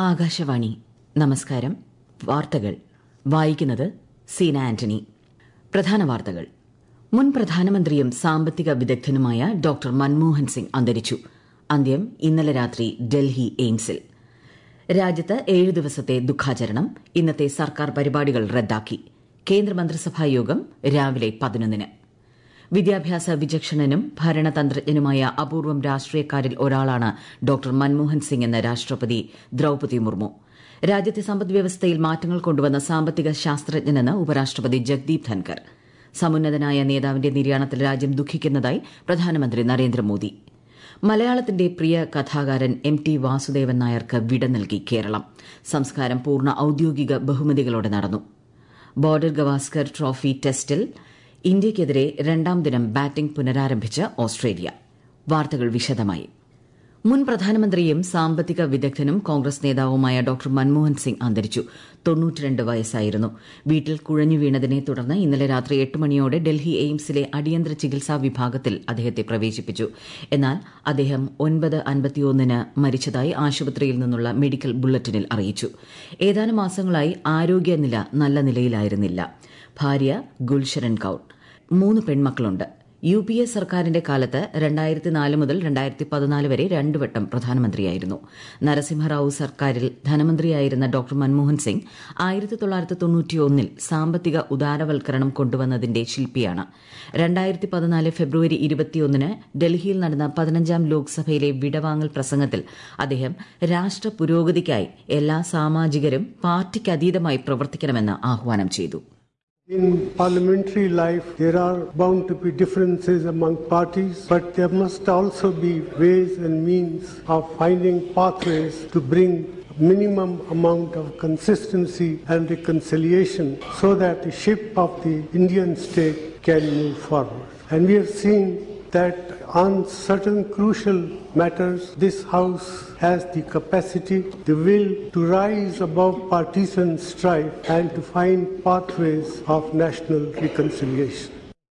ആകാശവാണി നമസ്കാരം വാർത്തകൾ വായിക്കുന്നത് സീന ആന്റണി പ്രധാന വാർത്തകൾ മുൻ പ്രധാനമന്ത്രിയും സാമ്പത്തിക വിദഗ്ധനുമായ ഡോക്ടർ മൻമോഹൻ സിംഗ് അന്തരിച്ചു അന്ത്യം ഇന്നലെ രാത്രി ഡൽഹി എയിംസിൽ രാജ്യത്ത് ഏഴ് ദിവസത്തെ ദുഃഖാചരണം ഇന്നത്തെ സർക്കാർ പരിപാടികൾ റദ്ദാക്കി കേന്ദ്രമന്ത്രിസഭാ യോഗം രാവിലെ പതിനൊന്നിന് വിദ്യാഭ്യാസ വിചക്ഷണനും ഭരണതന്ത്രജ്ഞനുമായ അപൂർവം രാഷ്ട്രീയക്കാരിൽ ഒരാളാണ് ഡോക്ടർ മൻമോഹൻ സിംഗ് എന്ന് രാഷ്ട്രപതി ദ്രൌപതി മുർമു രാജ്യത്തെ സമ്പദ്വ്യവസ്ഥയിൽ മാറ്റങ്ങൾ കൊണ്ടുവന്ന സാമ്പത്തിക ശാസ്ത്രജ്ഞനെന്ന് ഉപരാഷ്ട്രപതി ജഗ്ദീപ് ധൻകർ സമുന്നതനായ നേതാവിന്റെ നിര്യാണത്തിൽ രാജ്യം ദുഃഖിക്കുന്നതായി പ്രധാനമന്ത്രി നരേന്ദ്രമോദി മലയാളത്തിന്റെ പ്രിയ കഥാകാരൻ എം ടി വാസുദേവൻ നായർക്ക് വിട നൽകി കേരളം സംസ്കാരം പൂർണ്ണ ഔദ്യോഗിക ബഹുമതികളോടെ നടന്നു ബോർഡർ ഗവാസ്കർ ട്രോഫി ടെസ്റ്റിൽ ഇന്ത്യയ്ക്കെതിരെ രണ്ടാം ദിനം ബാറ്റിംഗ് പുനരാരംഭിച്ച് ഓസ്ട്രേലിയ വാർത്തകൾ വിശദമായി മുൻ പ്രധാനമന്ത്രിയും സാമ്പത്തിക വിദഗ്ധനും കോൺഗ്രസ് നേതാവുമായ ഡോക്ടർ മൻമോഹൻ സിംഗ് അന്തരിച്ചു തൊണ്ണൂറ്റിരണ്ട് വയസ്സായിരുന്നു വീട്ടിൽ കുഴഞ്ഞു വീണതിനെ തുടർന്ന് ഇന്നലെ രാത്രി എട്ട് മണിയോടെ ഡൽഹി എയിംസിലെ അടിയന്തര ചികിത്സാ വിഭാഗത്തിൽ അദ്ദേഹത്തെ പ്രവേശിപ്പിച്ചു എന്നാൽ അദ്ദേഹം ഒൻപത് അൻപത്തിയൊന്നിന് മരിച്ചതായി ആശുപത്രിയിൽ നിന്നുള്ള മെഡിക്കൽ ബുള്ളറ്റിനിൽ അറിയിച്ചു ഏതാനും മാസങ്ങളായി ആരോഗ്യനില നല്ല നിലയിലായിരുന്നില്ല ഭാര്യ ഗുൽഷരൻ കൌർ മൂന്ന് പെൺമക്കളുണ്ട് യു പി എ സർക്കാരിന്റെ കാലത്ത് രണ്ടായിരത്തി നാല് മുതൽ രണ്ടായിരത്തി പതിനാല് വരെ രണ്ടുവട്ടം പ്രധാനമന്ത്രിയായിരുന്നു നരസിംഹറാവു സർക്കാരിൽ ധനമന്ത്രിയായിരുന്ന ഡോക്ടർ മൻമോഹൻ സിംഗ് ആയിരത്തി തൊള്ളായിരത്തി തൊണ്ണൂറ്റിയൊന്നിൽ സാമ്പത്തിക ഉദാരവൽക്കരണം കൊണ്ടുവന്നതിന്റെ ശില്പിയാണ് രണ്ടായിരത്തി പതിനാല് ഫെബ്രുവരി ഇരുപത്തിയൊന്നിന് ഡൽഹിയിൽ നടന്ന പതിനഞ്ചാം ലോക്സഭയിലെ വിടവാങ്ങൽ പ്രസംഗത്തിൽ അദ്ദേഹം രാഷ്ട്ര പുരോഗതിക്കായി എല്ലാ സാമാജികരും പാർട്ടിക്കതീതമായി പ്രവർത്തിക്കണമെന്ന് ആഹ്വാനം ചെയ്തു In parliamentary life, there are bound to be differences among parties, but there must also be ways and means of finding pathways to bring minimum amount of consistency and reconciliation so that the ship of the Indian state can move forward. And we have seen that on certain crucial matters, this House has the capacity, the will to rise above partisan strife and to find pathways of national reconciliation.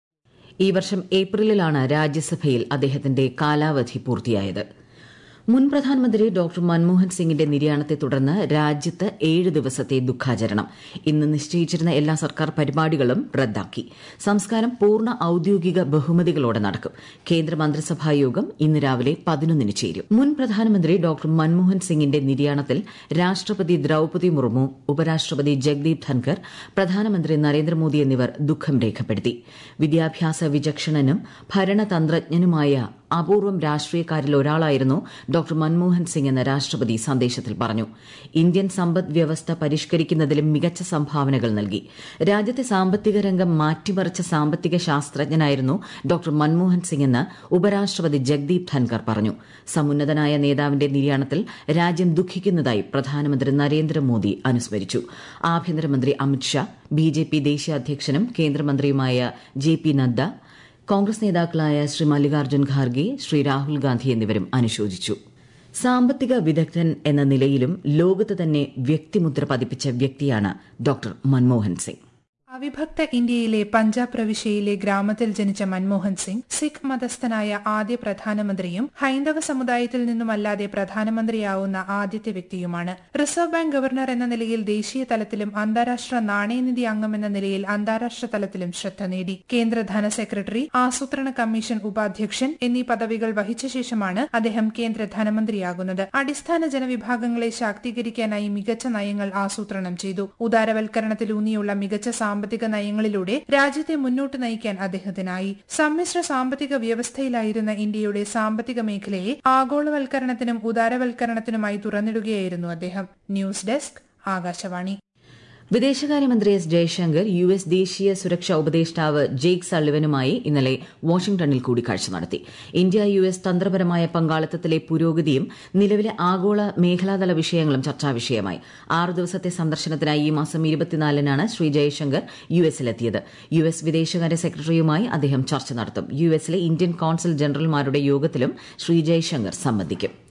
ഈ വർഷം ഏപ്രിലിലാണ് രാജ്യസഭയിൽ അദ്ദേഹത്തിന്റെ കാലാവധി പൂർത്തിയായത് മുൻ പ്രധാനമന്ത്രി doctor Manmohan സിംഗിന്റെ നിര്യാണത്തെ തുടർന്ന് രാജ്യത്ത് ഏഴ് ദിവസത്തെ ദുഃഖാചരണം ഇന്ന് നിശ്ചയിച്ചിരുന്ന എല്ലാ സർക്കാർ പരിപാടികളും റദ്ദാക്കി സംസ്കാരം പൂർണ്ണ ഔദ്യോഗിക ബഹുമതികളോടെ നടക്കും കേന്ദ്ര മന്ത്രിസഭാ യോഗം ഇന്ന് രാവിലെ പതിനൊന്നിന് ചേരും മുൻ പ്രധാനമന്ത്രി ഡോക്ടർ മൻമോഹൻ സിംഗിന്റെ നിര്യാണത്തിൽ രാഷ്ട്രപതി ദ്രൌപതി മുർമു ഉപരാഷ്ട്രപതി ജഗ്ദീപ് ധൻകർ പ്രധാനമന്ത്രി നരേന്ദ്രമോദി എന്നിവർ ദുഃഖം രേഖപ്പെടുത്തി വിദ്യാഭ്യാസ വിചക്ഷണനും ഭരണതന്ത്രജ്ഞനുമായ അപൂർവം രാഷ്ട്രീയക്കാരിൽ ഒരാളായിരുന്നു ഡോക്ടർ മൻമോഹൻ സിംഗ് എന്ന് രാഷ്ട്രപതി സന്ദേശത്തിൽ പറഞ്ഞു ഇന്ത്യൻ സമ്പദ് വ്യവസ്ഥ പരിഷ്കരിക്കുന്നതിലും മികച്ച സംഭാവനകൾ നൽകി രാജ്യത്തെ സാമ്പത്തിക രംഗം മാറ്റിമറിച്ച സാമ്പത്തിക ശാസ്ത്രജ്ഞനായിരുന്നു ഡോക്ടർ മൻമോഹൻ സിംഗ് എന്ന് ഉപരാഷ്ട്രപതി ജഗ്ദീപ് ധൻകർ പറഞ്ഞു സമുന്നതനായ നേതാവിന്റെ നിര്യാണത്തിൽ രാജ്യം ദുഃഖിക്കുന്നതായി പ്രധാനമന്ത്രി നരേന്ദ്രമോദി അനുസ്മരിച്ചു ആഭ്യന്തരമന്ത്രി അമിത്ഷാ ബിജെപി ദേശീയ അധ്യക്ഷനും കേന്ദ്രമന്ത്രിയുമായ ജെ പി നദ്ദ കോൺഗ്രസ് നേതാക്കളായ ശ്രീ മല്ലികാർജ്ജുൻ ഖാർഗെ ശ്രീ രാഹുൽ ഗാന്ധി എന്നിവരും അനുശോചിച്ചു സാമ്പത്തിക വിദഗ്ധൻ എന്ന നിലയിലും ലോകത്ത് തന്നെ വ്യക്തിമുദ്ര പതിപ്പിച്ച വ്യക്തിയാണ് ഡോക്ടർ മൻമോഹൻ സിംഗ് അവിഭക്ത ഇന്ത്യയിലെ പഞ്ചാബ് പ്രവിശ്യയിലെ ഗ്രാമത്തിൽ ജനിച്ച മൻമോഹൻ സിംഗ് സിഖ് മതസ്ഥനായ ആദ്യ പ്രധാനമന്ത്രിയും ഹൈന്ദവ സമുദായത്തിൽ നിന്നുമല്ലാതെ പ്രധാനമന്ത്രിയാവുന്ന ആദ്യത്തെ വ്യക്തിയുമാണ് റിസർവ് ബാങ്ക് ഗവർണർ എന്ന നിലയിൽ ദേശീയ തലത്തിലും അന്താരാഷ്ട്ര നാണയനിധി അംഗം എന്ന നിലയിൽ അന്താരാഷ്ട്ര തലത്തിലും ശ്രദ്ധ നേടി കേന്ദ്ര ധന സെക്രട്ടറി ആസൂത്രണ കമ്മീഷൻ ഉപാധ്യക്ഷൻ എന്നീ പദവികൾ വഹിച്ച ശേഷമാണ് അദ്ദേഹം കേന്ദ്ര ധനമന്ത്രിയാകുന്നത് അടിസ്ഥാന ജനവിഭാഗങ്ങളെ ശാക്തീകരിക്കാനായി മികച്ച നയങ്ങൾ ആസൂത്രണം ചെയ്തു ഉദാരവൽക്കരണത്തിലൂന്നിയുള്ള മികച്ച സാമ്പത്തിക നയങ്ങളിലൂടെ രാജ്യത്തെ മുന്നോട്ട് നയിക്കാൻ അദ്ദേഹത്തിനായി സമ്മിശ്ര സാമ്പത്തിക വ്യവസ്ഥയിലായിരുന്ന ഇന്ത്യയുടെ സാമ്പത്തിക മേഖലയെ ആഗോളവൽക്കരണത്തിനും ഉദാരവൽക്കരണത്തിനുമായി തുറന്നിടുകയായിരുന്നു അദ്ദേഹം ന്യൂസ് ഡെസ്ക് ആകാശവാണി വിദേശകാര്യമന്ത്രി എസ് ജയശങ്കർ യു എസ് ദേശീയ സുരക്ഷാ ഉപദേഷ്ടാവ് ജെയ്ക് സള്ളിവനുമായി ഇന്നലെ വാഷിംഗ്ടണിൽ കൂടിക്കാഴ്ച നടത്തി ഇന്ത്യ യു എസ് തന്ത്രപരമായ പങ്കാളിത്തത്തിലെ പുരോഗതിയും നിലവിലെ ആഗോള മേഖലാതല വിഷയങ്ങളും ചർച്ചാ വിഷയമായി ആറ് ദിവസത്തെ സന്ദർശനത്തിനായി ഈ മാസം ഇരുപത്തിനാലിനാണ് ശ്രീ ജയശങ്കർ യു എസിലെത്തിയത് യു എസ് വിദേശകാര്യ സെക്രട്ടറിയുമായി അദ്ദേഹം ചർച്ച നടത്തും യു എസിലെ ഇന്ത്യൻ കോൺസൽ ജനറൽമാരുടെ യോഗത്തിലും ശ്രീ ജയശങ്കർ സംബന്ധിക്കും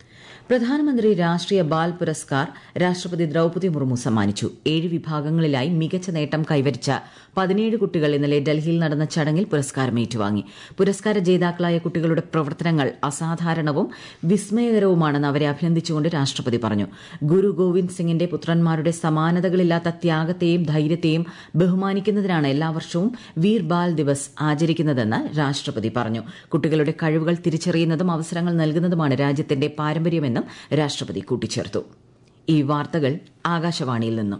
പ്രധാനമന്ത്രി രാഷ്ട്രീയ ബാൽ പുരസ്കാർ രാഷ്ട്രപതി ദ്രൌപതി മുർമു സമ്മാനിച്ചു ഏഴ് വിഭാഗങ്ങളിലായി മികച്ച നേട്ടം കൈവരിച്ച പതിനേഴ് കുട്ടികൾ ഇന്നലെ ഡൽഹിയിൽ നടന്ന ചടങ്ങിൽ പുരസ്കാരം ഏറ്റുവാങ്ങി പുരസ്കാര ജേതാക്കളായ കുട്ടികളുടെ പ്രവർത്തനങ്ങൾ അസാധാരണവും വിസ്മയകരവുമാണെന്ന് അവരെ അഭിനന്ദിച്ചുകൊണ്ട് രാഷ്ട്രപതി പറഞ്ഞു ഗുരു ഗോവിന്ദ് സിംഗിന്റെ പുത്രന്മാരുടെ സമാനതകളില്ലാത്ത ത്യാഗത്തെയും ധൈര്യത്തെയും ബഹുമാനിക്കുന്നതിനാണ് എല്ലാ വർഷവും വീർ ബാൽ ദിവസ് ആചരിക്കുന്നതെന്ന് രാഷ്ട്രപതി പറഞ്ഞു കുട്ടികളുടെ കഴിവുകൾ തിരിച്ചറിയുന്നതും അവസരങ്ങൾ നൽകുന്നതുമാണ് രാജ്യത്തിന്റെ പാരമ്പര്യമെന്നും രാഷ്ട്രപതി കൂട്ടിച്ചേർത്തു ഈ വാർത്തകൾ ആകാശവാണിയിൽ നിന്നും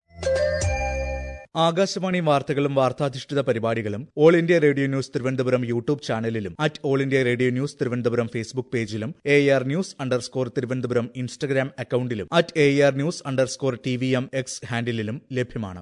ആകാശവാണി വാർത്തകളും വാർത്താധിഷ്ഠിത പരിപാടികളും all India radio news Thiruvananthapuram YouTube ചാനലിലും at all India radio news Thiruvananthapuram Facebook പേജിലും A R news underscore Thiruvananthapuram Instagram അക്കൌണ്ടിലും at A R news underscore T V M X ഹാൻഡിലും ലഭ്യമാണ്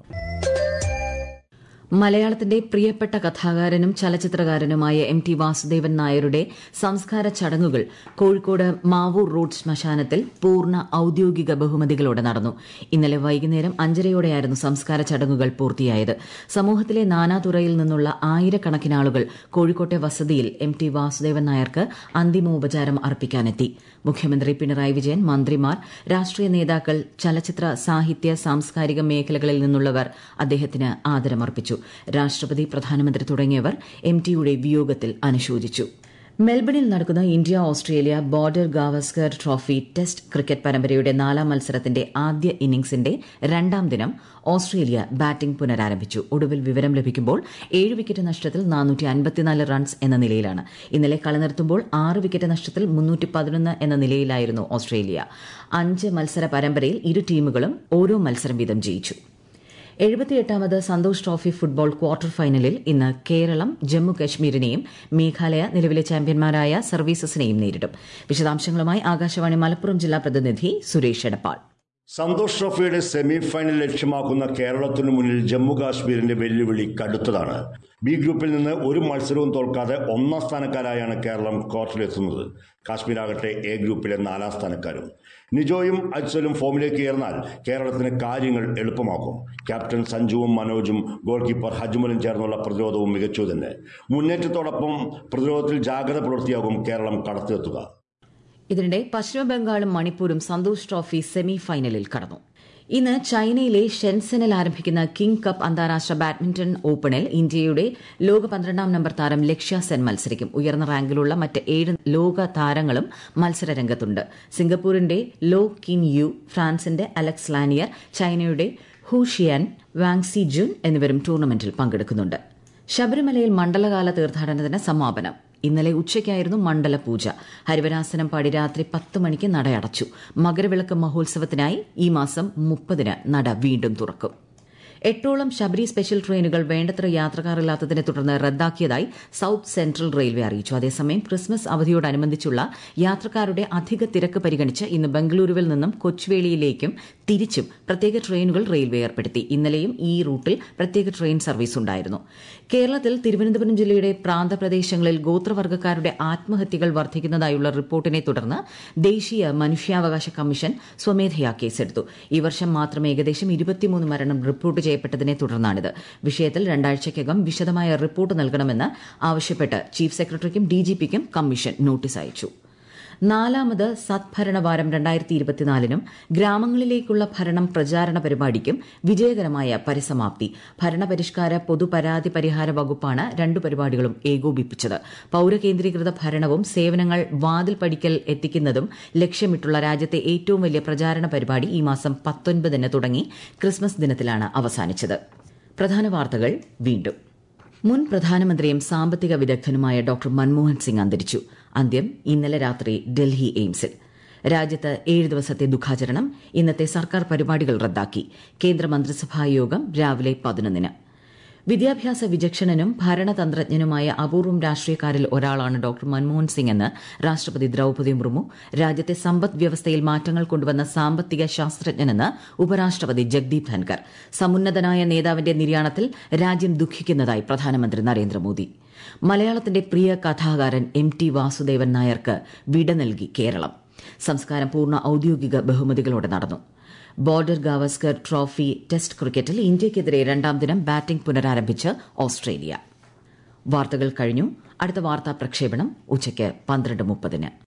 മലയാളത്തിന്റെ പ്രിയപ്പെട്ട കഥാകാരനും ചലച്ചിത്രകാരനുമായ എം ടി വാസുദേവൻ നായരുടെ സംസ്കാര ചടങ്ങുകൾ കോഴിക്കോട് മാവൂർ റോഡ് ശ്മശാനത്തിൽ പൂർണ്ണ ഔദ്യോഗിക ബഹുമതികളോടെ നടന്നു ഇന്നലെ വൈകുന്നേരം അഞ്ചരയോടെയായിരുന്നു സംസ്കാര ചടങ്ങുകൾ പൂർത്തിയായത് സമൂഹത്തിലെ നാനാതുറയിൽ നിന്നുള്ള ആയിരക്കണക്കിന് ആളുകൾ കോഴിക്കോട്ടെ വസതിയിൽ എം ടി വാസുദേവൻ നായർക്ക് അന്തിമോപചാരം അർപ്പിക്കാനെത്തി മുഖ്യമന്ത്രി പിണറായി വിജയൻ മന്ത്രിമാർ രാഷ്ട്രീയ നേതാക്കൾ ചലച്ചിത്ര സാഹിത്യ സാംസ്കാരിക മേഖലകളിൽ നിന്നുള്ളവർ അദ്ദേഹത്തിന് ആദരമർപ്പിച്ചു രാഷ്ട്രപതി പ്രധാനമന്ത്രി തുടങ്ങിയവർ എം ടിയുടെ വിയോഗത്തിൽ അനുശോചിച്ചു മെൽബണിൽ നടക്കുന്ന India Australia border Gavaskar trophy test cricket പരമ്പരയുടെ നാലാം മത്സരത്തിന്റെ ആദ്യ ഇന്നിംഗ്സിന്റെ രണ്ടാം ദിനം ഓസ്ട്രേലിയ ബാറ്റിംഗ് പുനരാരംഭിച്ചു ഒടുവിൽ വിവരം ലഭിക്കുമ്പോൾ ഏഴ് വിക്കറ്റ് നഷ്ടത്തിൽ റൺസ് എന്ന നിലയിലാണ് ഇന്നലെ കളി നിർത്തുമ്പോൾ ആറ് വിക്കറ്റ് നഷ്ടത്തിൽ എന്ന നിലയിലായിരുന്നു ഓസ്ട്രേലിയ അഞ്ച് മത്സര പരമ്പരയിൽ ഇരു ടീമുകളും ഓരോ മത്സരം വീതം ജയിച്ചു എഴുപത്തിയെട്ടാമത് സന്തോഷ് ട്രോഫി ഫുട്ബോൾ ക്വാർട്ടർ ഫൈനലിൽ ഇന്ന് കേരളം ജമ്മു കശ്മീരിനെയും മേഘാലയ നിലവിലെ ചാമ്പ്യന്മാരായ സർവീസസിനെയും നേരിടും വിശദാംശങ്ങളുമായി ആകാശവാണി മലപ്പുറം ജില്ലാ പ്രതിനിധി സുരേഷ് എടപ്പാൾ സന്തോഷ് ട്രോഫിയുടെ സെമി ഫൈനൽ ലക്ഷ്യമാക്കുന്ന കേരളത്തിനു മുന്നിൽ ജമ്മു കാശ്മീരിന്റെ വെല്ലുവിളി കടുത്തതാണ് ബി ഗ്രൂപ്പിൽ നിന്ന് ഒരു മത്സരവും തോൽക്കാതെ ഒന്നാം സ്ഥാനക്കാരായാണ് കേരളം ക്വാർട്ടറിലെത്തുന്നത് കാശ്മീർ ആകട്ടെ എ ഗ്രൂപ്പിലെ നാലാം സ്ഥാനക്കാരും നിജോയും അജ്സലും ഫോമിലേക്ക് ഉയർന്നാൽ കേരളത്തിന് കാര്യങ്ങൾ എളുപ്പമാക്കും ക്യാപ്റ്റൻ സഞ്ജുവും മനോജും ഗോൾ കീപ്പർ ഹജ്മലും ചേർന്നുള്ള പ്രതിരോധവും മികച്ചു തന്നെ മുന്നേറ്റത്തോടൊപ്പം പ്രതിരോധത്തിൽ ജാഗ്രത പുലർത്തിയാകും കേരളം കടത്തിലെത്തുക ഇതിനിടെ പശ്ചിമബംഗാളും മണിപ്പൂരും സന്തോഷ് ട്രോഫി സെമി ഫൈനലിൽ കടന്നു ഇന്ന് ചൈനയിലെ ഷെൻസനിൽ ആരംഭിക്കുന്ന കിങ് കപ്പ് അന്താരാഷ്ട്ര ബാഡ്മിന്റൺ ഓപ്പണിൽ ഇന്ത്യയുടെ ലോക പന്ത്രണ്ടാം നമ്പർ താരം ലക്ഷ്യ സെൻ മത്സരിക്കും ഉയർന്ന റാങ്കിലുള്ള മറ്റ് ഏഴ് ലോക താരങ്ങളും മത്സരരംഗത്തുണ്ട് സിംഗപ്പൂരിന്റെ ലോ കിൻ യു ഫ്രാൻസിന്റെ അലക്സ് ലാനിയർ ചൈനയുടെ ഹൂഷിയാൻ വാങ്സി ജുൻ എന്നിവരും ടൂർണമെന്റിൽ പങ്കെടുക്കുന്നുണ്ട് ശബരിമലയിൽ മണ്ഡലകാല തീർത്ഥാടനത്തിന് സമാപനം ഇന്നലെ ഉച്ചയ്ക്കായിരുന്നു മണ്ഡല പൂജ ഹരിവരാസനം പാടി രാത്രി പത്ത് മണിക്ക് നടയടച്ചു മകരവിളക്ക് മഹോത്സവത്തിനായി ഈ മാസം മുപ്പതിന് നട വീണ്ടും തുറക്കും എട്ടോളം ശബരി സ്പെഷ്യൽ ട്രെയിനുകൾ വേണ്ടത്ര യാത്രക്കാരില്ലാത്തതിനെ തുടർന്ന് റദ്ദാക്കിയതായി സൌത്ത് സെൻട്രൽ റെയിൽവേ അറിയിച്ചു അതേസമയം ക്രിസ്മസ് അവധിയോടനുബന്ധിച്ചുള്ള യാത്രക്കാരുടെ അധിക തിരക്ക് പരിഗണിച്ച് ഇന്ന് ബംഗളൂരുവിൽ നിന്നും കൊച്ചുവേളിയിലേക്കും തിരിച്ചും പ്രത്യേക ട്രെയിനുകൾ റെയിൽവേ ഏർപ്പെടുത്തി ഇന്നലെയും ഈ റൂട്ടിൽ പ്രത്യേക ട്രെയിൻ സർവീസ് ഉണ്ടായിരുന്നു കേരളത്തിൽ തിരുവനന്തപുരം ജില്ലയുടെ പ്രാന്തപ്രദേശങ്ങളിൽ ഗോത്രവർഗ്ഗക്കാരുടെ ആത്മഹത്യകൾ വർദ്ധിക്കുന്നതായുള്ള റിപ്പോർട്ടിനെ തുടർന്ന് ദേശീയ മനുഷ്യാവകാശ കമ്മീഷൻ സ്വമേധയാ കേസെടുത്തു ഈ വർഷം മാത്രം ഏകദേശം ഇരുപത്തിമൂന്ന് മരണം റിപ്പോർട്ട് ചെയ്യപ്പെട്ടതിനെ തുടർന്നാണിത് വിഷയത്തിൽ രണ്ടാഴ്ചയ്ക്കകം വിശദമായ റിപ്പോർട്ട് നൽകണമെന്ന് ആവശ്യപ്പെട്ട് ചീഫ് സെക്രട്ടറിക്കും ഡിജിപിക്കും കമ്മീഷൻ നോട്ടീസ് അയച്ചു നാലാമത് സദ്ഭരണ വാരം രണ്ടായിരത്തി ഇരുപത്തിനാലിനും ഗ്രാമങ്ങളിലേക്കുള്ള ഭരണം പ്രചാരണ പരിപാടിക്കും വിജയകരമായ പരിസമാപ്തി ഭരണപരിഷ്കാര പൊതുപരാതി പരിഹാര വകുപ്പാണ് രണ്ടു പരിപാടികളും ഏകോപിപ്പിച്ചത് പൌരകേന്ദ്രീകൃത ഭരണവും സേവനങ്ങൾ വാതിൽ പടിക്കൽ എത്തിക്കുന്നതും ലക്ഷ്യമിട്ടുള്ള രാജ്യത്തെ ഏറ്റവും വലിയ പ്രചാരണ പരിപാടി ഈ മാസം പത്തൊൻപതിന് തുടങ്ങി ക്രിസ്മസ് ദിനത്തിലാണ് അവസാനിച്ചത് പ്രധാന വാർത്തകൾ വീണ്ടും മുൻ പ്രധാനമന്ത്രിയും സാമ്പത്തിക വിദഗ്ധനുമായ ഡോക്ടർ മൻമോഹൻ സിംഗ് അന്തരിച്ചു അന്ത്യം ഇന്നലെ രാത്രി ഡൽഹി എയിംസിൽ രാജ്യത്ത് ഏഴ് ദിവസത്തെ ദുഃഖാചരണം ഇന്നത്തെ സർക്കാർ പരിപാടികൾ റദ്ദാക്കി കേന്ദ്ര മന്ത്രിസഭാ യോഗം രാവിലെ പതിനൊന്നിന് വിദ്യാഭ്യാസ വിചക്ഷണനും ഭരണതന്ത്രജ്ഞനുമായ അപൂർവം രാഷ്ട്രീയക്കാരിൽ ഒരാളാണ് ഡോക്ടർ മൻമോഹൻ സിംഗ് എന്ന് രാഷ്ട്രപതി ദ്രൌപദി മുർമു രാജ്യത്തെ സമ്പദ് വ്യവസ്ഥയിൽ മാറ്റങ്ങൾ കൊണ്ടുവന്ന സാമ്പത്തിക ശാസ്ത്രജ്ഞനെന്ന് ഉപരാഷ്ട്രപതി ജഗ്ദീപ് ധൻകർ സമുന്നതനായ നേതാവിന്റെ നിര്യാണത്തിൽ രാജ്യം ദുഃഖിക്കുന്നതായി പ്രധാനമന്ത്രി നരേന്ദ്രമോദി മലയാളത്തിന്റെ പ്രിയ കഥാകാരൻ എം ടി വാസുദേവൻ നായർക്ക് വിട നൽകി കേരളം സംസ്കാരം പൂർണ്ണ ഔദ്യോഗിക ബഹുമതികളോടെ നടന്നു ബോർഡർ ഗാവസ്കർ ട്രോഫി ടെസ്റ്റ് ക്രിക്കറ്റിൽ ഇന്ത്യയ്ക്കെതിരെ രണ്ടാം ദിനം ബാറ്റിംഗ് പുനരാരംഭിച്ച് ഓസ്ട്രേലിയ വാർത്തകൾ കഴിഞ്ഞു അടുത്ത വാർത്താ പ്രക്ഷേപണം ഉച്ചയ്ക്ക് പന്ത്രണ്ട് മുപ്പതിന്